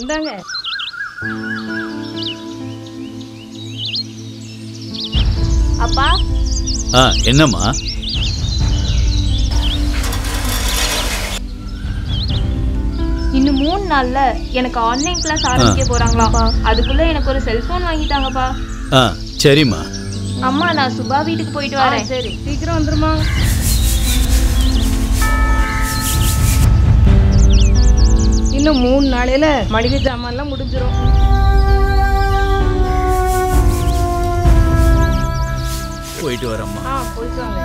இந்தாங்க அப்பா ஆ என்னம்மா இன்னும் மூணு நாள்ல எனக்கு ஆன்லைன் கிளாஸ் ஆரம்பிக்க போறாங்களாப்பா அதுக்குள்ள எனக்கு ஒரு செல்போன் வாங்கிட்டாங்கப்பா ஆ சரிம்மா அம்மா நான் சுபா வீட்டுக்கு போயிட்டு வரேன் சரி சீக்கிரம் வந்துருமா இன்னும் மூணு நாளையில மளிகை சாமான்லாம் முடிஞ்சிரும் போயிட்டு வரேம்மா ஆ போயிட்டு வாங்க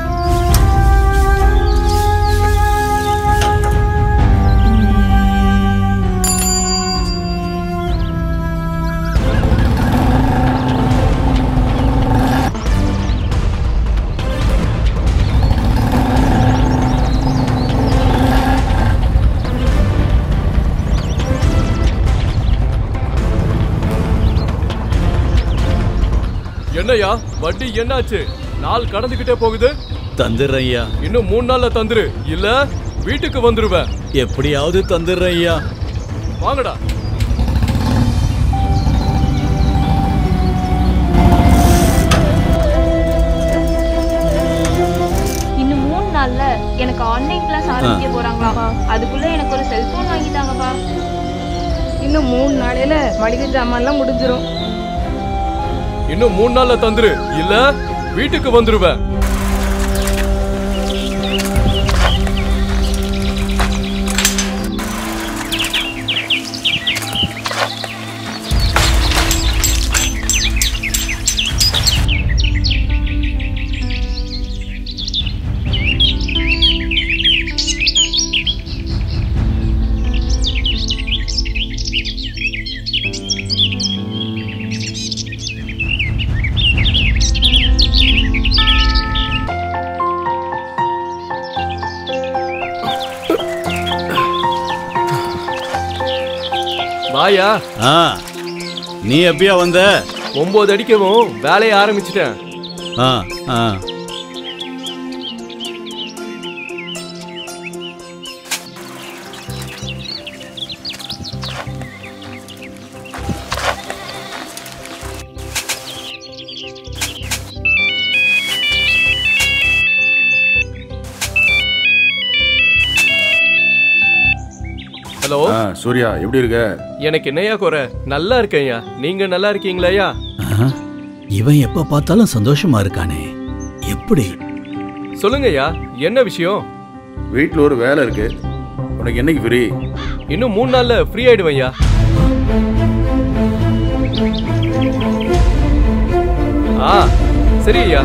என்னய்யா வட்டி என்னாச்சு நாள் கடந்துகிட்டே போகுது தந்துடுறேன் ஐயா இன்னும் மூணு நாள்ல தந்துரு இல்ல வீட்டுக்கு வந்துருவேன் எப்படியாவது தந்துடுறேன் ஐயா வாங்கடா இன்னும் மூணு நாள்ல எனக்கு ஆன்லைன் கிளாஸ் ஆரம்பிக்க போறாங்களாப்பா அதுக்குள்ள எனக்கு ஒரு செல்போன் வாங்கிட்டாங்கப்பா இன்னும் மூணு நாளையில மளிகை சாமான்லாம் முடிஞ்சிரும் இன்னும் மூணு நாள்ல தந்துரு இல்ல வீட்டுக்கு வந்துருவேன் வாயா ஆ நீ எப்பயா வந்த ஒன்பது அடிக்கவும் வேலையை ஆரம்பிச்சிட்டேன் ஆ ஆ ஹலோ ஆ சூர்யா எப்படி இருக்க எனக்கு என்னையா குறை நல்லா இருக்கேன்யா நீங்க நல்லா இருக்கீங்களாயா ஆ, இவன் எப்ப பார்த்தாலும் சந்தோஷமா இருக்கானே எப்படி சொல்லுங்கய்யா என்ன விஷயம் வீட்டில் ஒரு வேலை இருக்கு உனக்கு என்னைக்கு ஃப்ரீ இன்னும் மூணு நாள்ல ஃப்ரீ ஆயிடுவேன்யா ஆ சரி ஐயா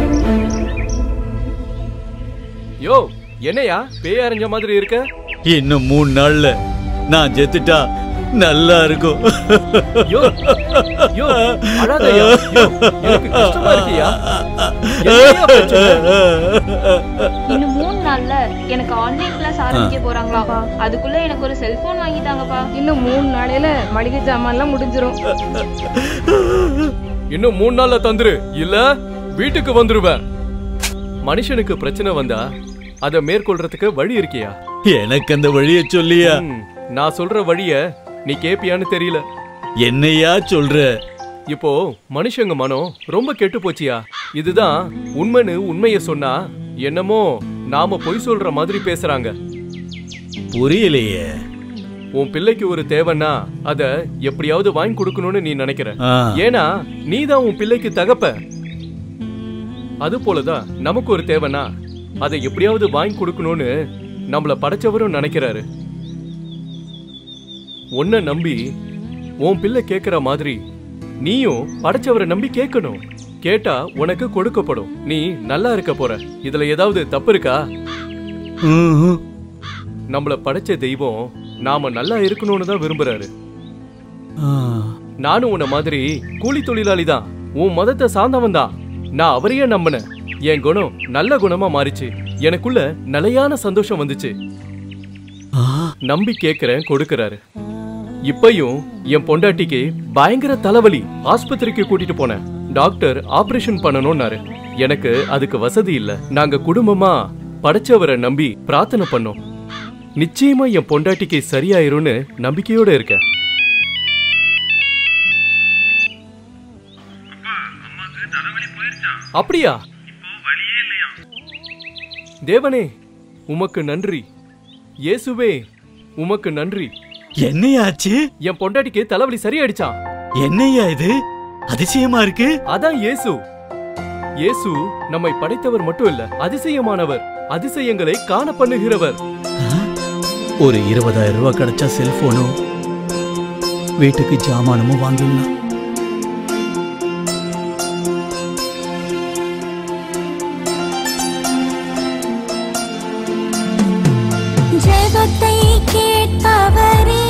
யோ என்னையா பேய் அரைஞ்ச மாதிரி இருக்க இன்னும் மூணு நாள்ல நான் செத்துட்டா நல்லா இருக்கும் யோ யோ அழாதயா யோ எனக்கு கஷ்டமா இருக்கியா என்னய்யா பிரச்சனை? இன்னும் மூணு நாள்ல எனக்கு ஆன்லைன் கிளாஸ் ஆரம்பிக்க போறாங்களாப்பா அதுக்குள்ள எனக்கு ஒரு செல்போன் வாங்கிட்டாங்கப்பா இன்னும் மூணு நாளையில மளிகை சாமான்லாம் முடிஞ்சிரும் இன்னும் மூணு நாள்ல தந்துரு இல்ல வீட்டுக்கு வந்துருவேன் மனுஷனுக்கு பிரச்சனை வந்தா அதை மேற்கொள்றதுக்கு வழி இருக்கியா எனக்கு அந்த வழிய சொல்லியா ம், நான் சொல்ற வழிய நீ கேப்பியான்னு தெரியல என்னையா சொல்ற இப்போ மனுஷங்க மனம் ரொம்ப கெட்டு போச்சியா இதுதான் உண்மைன்னு உண்மைய சொன்னா என்னமோ நாம பொய் சொல்ற மாதிரி பேசுறாங்க புரியலையே உன் பிள்ளைக்கு ஒரு தேவைன்னா அத எப்படியாவது வாங்கி கொடுக்கணும்னு நீ நினைக்கிற ஆ. ஏன்னா நீதான் உன் பிள்ளைக்கு தகப்ப அது போலதான் நமக்கு ஒரு தேவைன்னா அதை எப்படியாவது வாங்கி கொடுக்கணும்னு நம்மள படைச்சவரும் நினைக்கிறாரு உன்னை நம்பி உன் பிள்ளை கேக்குற மாதிரி நீயும் படைச்சவரை நம்பி கேட்கணும் கேட்டா உனக்கு கொடுக்கப்படும் நீ நல்லா இருக்க போற இதுல ஏதாவது தப்பு இருக்கா ம்ஹும். நம்மள படைச்ச தெய்வம் நாம நல்லா இருக்கணும்னு தான் விரும்புறாரு ஆ. நானும் உன்ன மாதிரி கூலி தொழிலாளி தான் உன் மதத்தை சார்ந்தவன் தான் நான் அவரையே நம்பினேன் என் குணம் நல்ல குணமா மாறிச்சு எனக்குள்ள நிலையான சந்தோஷம் வந்துச்சு ஆ. நம்பி கேக்குறேன் கொடுக்கறாரு இப்பயும் என் பொண்டாட்டிக்கு பயங்கர தலைவலி ஆஸ்பத்திரிக்கு கூட்டிட்டு போனேன் டாக்டர் ஆபரேஷன் பண்ணணும்னாரு எனக்கு அதுக்கு வசதி இல்ல நாங்க குடும்பமா படைச்சவரை நம்பி பிரார்த்தனை பண்ணோம் நிச்சயமா என் பொண்டாட்டிக்கு சரியாயிரும்னு நம்பிக்கையோட இருக்கேன் அப்படியா தேவனே உமக்கு நன்றி இயேசுவே உமக்கு நன்றி என்னையாச்சு என் பொண்டாட்டிக்கு தலைவலி சரியாயிடுச்சான் என்னையா இது அதிசயமா இருக்கு அதான் இயேசு இயேசு நம்மை படைத்தவர் மட்டும் இல்ல அதிசயமானவர் அதிசயங்களை காண பண்ணுகிறவர் ஒரு இருபதாயிரம் ரூபாய் கிடைச்சா செல்போனும் வீட்டுக்கு ஜாமானமும் வாங்கிடலாம் ஜெபத்தை கேட்பவரே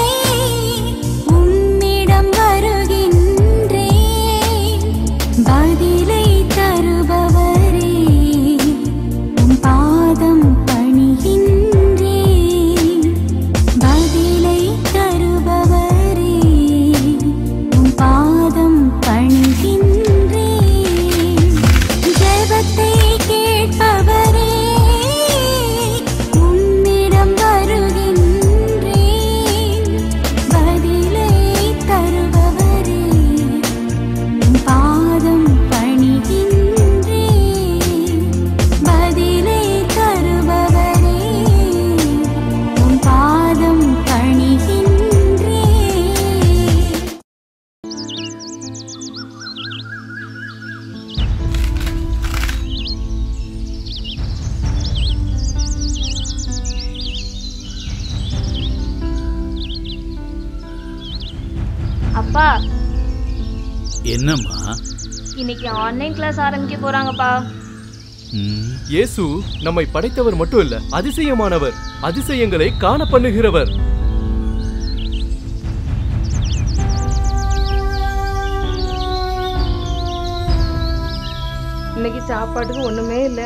உம்மிடம் வருகின்றேன் பதிலை தருபவரே உம் பாதம் பணிகின்றேன் பதிலை தருபவரே உம் பாதம் பணிகின்றேன் ஜெபத்தை கேட்பவரே உம்மிடம் வருகின்றேன் பதிலை தருபவரே உம் பாதம் பணிகின்றேன் பதிலை தருபவரே உம் பாதம் பணிகின்றேன் அப்பா என்னம்மா இன்னைக்கு ஆன்லைன் கிளாஸ் ஆரம்பிக்க போறாங்கப்பா ம், இயேசு நம்மை படைத்தவர் மட்டும் இல்ல அதிசயமானவர் அதிசயங்களை காண பண்ணுகிறவர் இன்னைக்கு சாப்பாட்டுக்கு ஒண்ணுமே இல்லை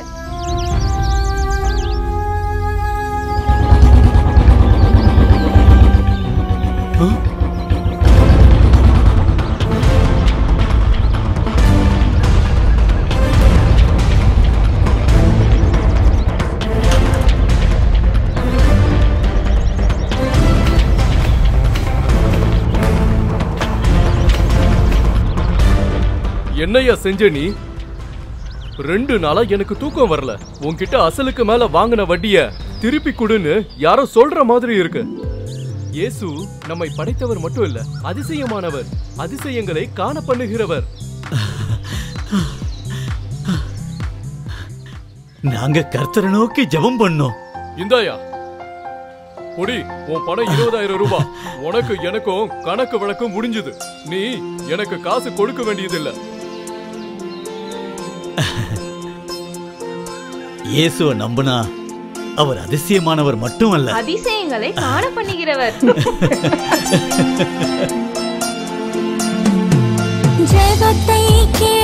ஆ? என்னையா செஞ்ச நீ ரெண்டு நாளா எனக்கு தூக்கம் வரல உன்கிட்ட அசலுக்கு மேல வாங்கின வட்டிய திருப்பி கொடுன்னு யாரோ சொல்ற மாதிரி இருக்கு இயேசு நம்மை படைத்தவர் மட்டும் இல்ல அதிசயமானவர் அதிசயங்களை காண பண்ணுகிறவர் நாங்க கர்த்தரை நோக்கி ஜெபம் பண்ணோம் இந்தாயா பொடி உன் பணம் இருபதாயிரம் ரூபாய் உனக்கு எனக்கும் கணக்கு வழக்கம் முடிஞ்சது நீ எனக்கு காசு கொடுக்க வேண்டியதில்லை இயேசுவை நம்புனா அவர் அதிசயமானவர் மட்டுமல்ல அதிசயங்களை காண பண்ணுகிறவர் ஜெபத்தை கேட்பவரே